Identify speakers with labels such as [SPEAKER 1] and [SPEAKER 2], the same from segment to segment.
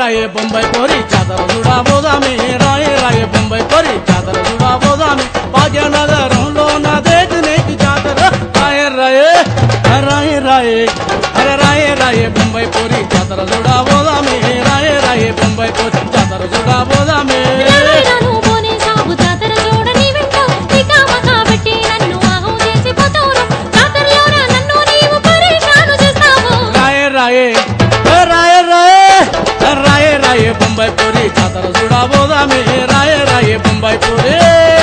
[SPEAKER 1] రాయే బొంబాయి పోరి జాతర చూడా పోదామే రాయే రాయే బొంబాయి పోరి జాతర చూడా పోదామే భాగ్యనగరంలో నా దేటి నేటి జాతర రాయే రాయే రాయే రాయే అరే రాయే రాయే బొంబాయి పోరి జాతర చూడా పోదామే రాయే రాయే బొంబాయి పోరి జాతర చూడా పోదామే
[SPEAKER 2] రాను పోనే సాగు జాతర చూడని వింటావు ఇక మకాబెట్టి నన్ను ఆహం చేసి పోతావురా జాతరలోన నన్ను నీవు పరేషాను చేస్తావు
[SPEAKER 1] రాయే రాయే ఏ రాయే రాయే ఏ రాయే రాయే బొంబాయి పూరి జాతర చూడా పోదామే రాయే రాయే బొంబాయి పూరి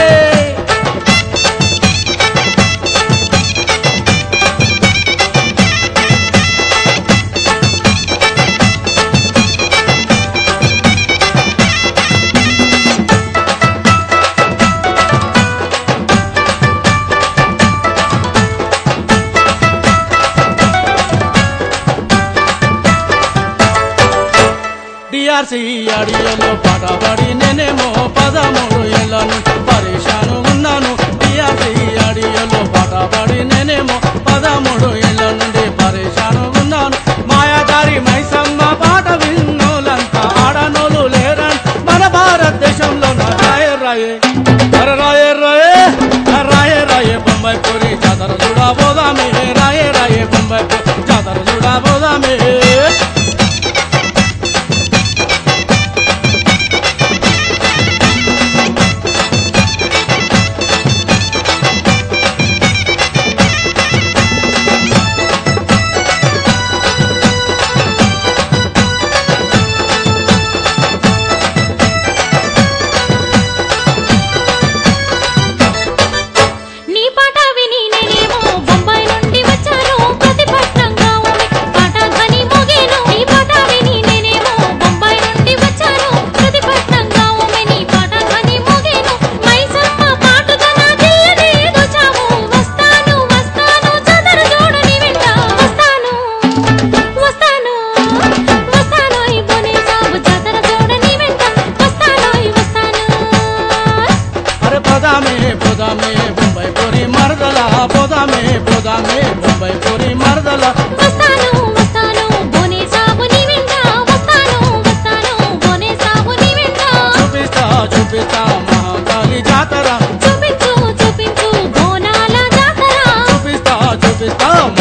[SPEAKER 1] డిఆర్సి అడియలో పాట పాడి నేనేమో పదమూడు ఏళ్ళ నుంచి పరేషాను ఉన్నాను డిఆర్సి అడియలో పాట పాడి నేనేమో పదమూడు ఏళ్ళ నుండి పరేషాను ఉన్నాను మాయాదారి మైసమ్మ పాట విన్నోలంతా ఆడనోలు లేరని మన భారతదేశంలో నా రాయే రాయే అరే రాయే రాయే ఆ రాయే రాయే బొంబాయి పూరి జాతర చూడా పోదామే రాయే రాయే బొంబాయి పూరి జాతర చూడా పోదామే
[SPEAKER 2] నీ పాట విని నేనేమో బొంబాయి నుండి వచ్చాను ప్రతిపక్షంగా ఉంది పాట ధ్వని మోగేను నీ పాట విని నేనేమో బొంబాయి నుండి వచ్చాను ప్రతిపక్షంగా ఉంది నీ పాట ధ్వని మోగేను మైసమ్మ పాటగా నా జిల్లని దోచావు వస్తాను వస్తాను చదర జోడని వింట వస్తాను వస్తాను వస్తాను ఈ బొనే సాగు జాతర జోడని వింట వస్తాను వస్తాను
[SPEAKER 1] అరే పోదామే పోదామే బొంబాయి పూరి మరదల పోదామే పోదామే బొంబాయి పూరి మరదల
[SPEAKER 2] వస్తాను వస్తాను బోనే సాబుని వెంట వస్తాను వస్తాను బోనే సాబుని వెంట
[SPEAKER 1] చూపిస్తా చూపిస్తా మహాకాళి జాతర
[SPEAKER 2] చూపించు చూపించు బోనాల జాతర
[SPEAKER 1] చూపిస్తా చూపిస్తా